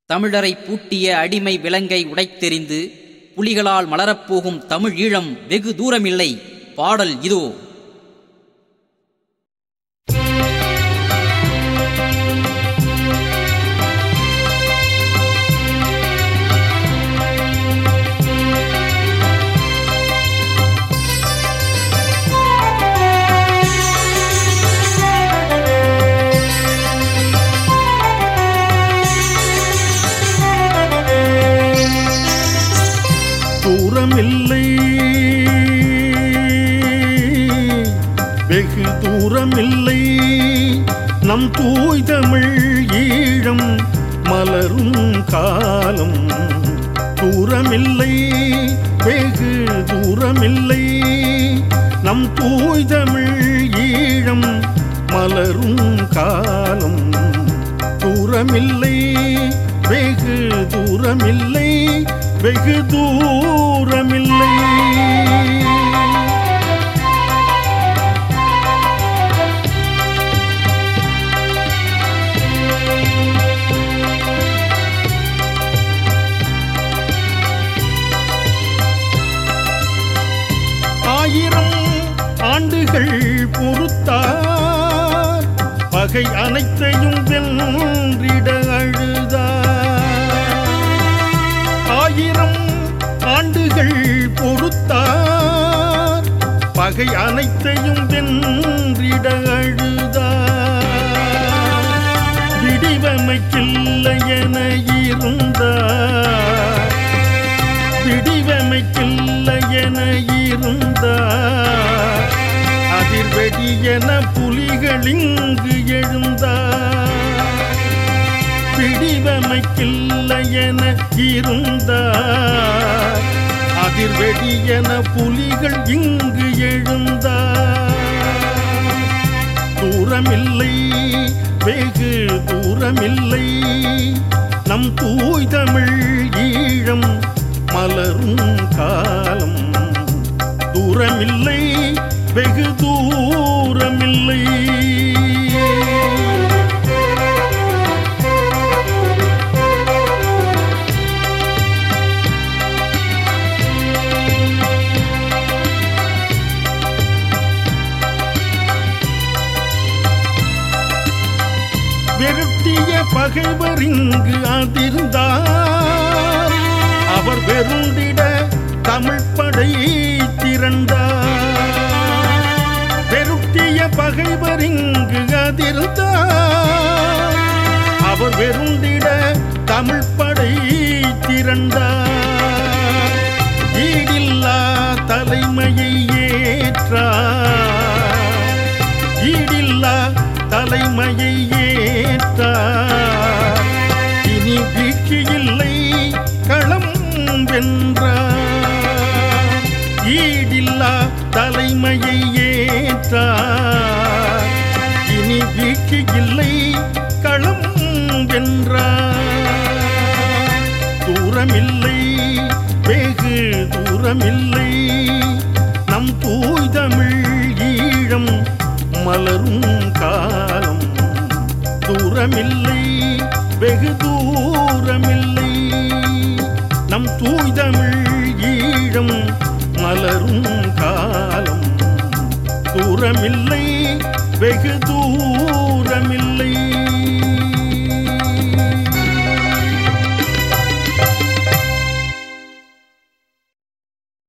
தமிழரை பூட்டிய அடிமை விலங்கை உடைத்தெறிந்து புலிகளால் மலரப்போகும் தமிழ் ஈழம் வெகு தூரமில்லை பாடல் இதோ தூரமில்லை வெகு தூரமில்லை நம் தூய் தமிழ் ஈழம் மலரும் காலம் தூரமில்லை வெகு தூரமில்லை நம் தூய் தமிழ் ஈழம் மலரும் காலம் தூரமில்லை வெகு தூரமில்லை வெகு தூரமில்லை ஆயிரம் ஆண்டுகள் பொறுத்தார் பகை அனைத்தையும் வென்றிட அழுதார் ஆயிரம் ஆண்டுகள் பொறுத்தார் பகை அனைத்தையும் வென்றிட அழுதார் விடிவமைக்கில்லை என இருந்தார் விடிவமைக்கில்லை என இருந்தார் அதிர்வெடி என புலிகள் இங்கு எழுந்தார் பிடிவமைக்கில்லை என இருந்தார் அதிர்வெடி என புலிகள் இங்கு எழுந்தார் தூரமில்லை வெகு தூரமில்லை நம் தூய் தமிழ் ஈழம் மலரும் காலம் தூரமில்லை வெகு தூரமில்லை வெருட்டிய பகைவர் இங்கு அதிர்ந்தார் அவர் வெருண்டிட தமிழ் படை திரண்டார் வெருட்டிய பகைவர் இங்கு அதிர்ந்தார் அவர் வெருண்டிட தமிழ் படை திரண்டார் ஈடில்லா தலைமையை ஏற்றார் ஈடில்லா தலைமையை ஏற்றார் இனி வீழ்ச்சி இல்லை களம் வென்றார் ஈடில்லா தலைமையை ஏற்றார் இனி வீழ்ச்சி இல்லை களம் வென்றார் தூரமில்லை வெகு தூரமில்லை நம் தூய் தமிழ் ஈழம் மலரும் காலம் தூரமில்லை வெகு தூரமில்லை நம் தூய் தமிழ் ஈழம் மலரும் காலம் தூரமில்லை வெகு தூரமில்லை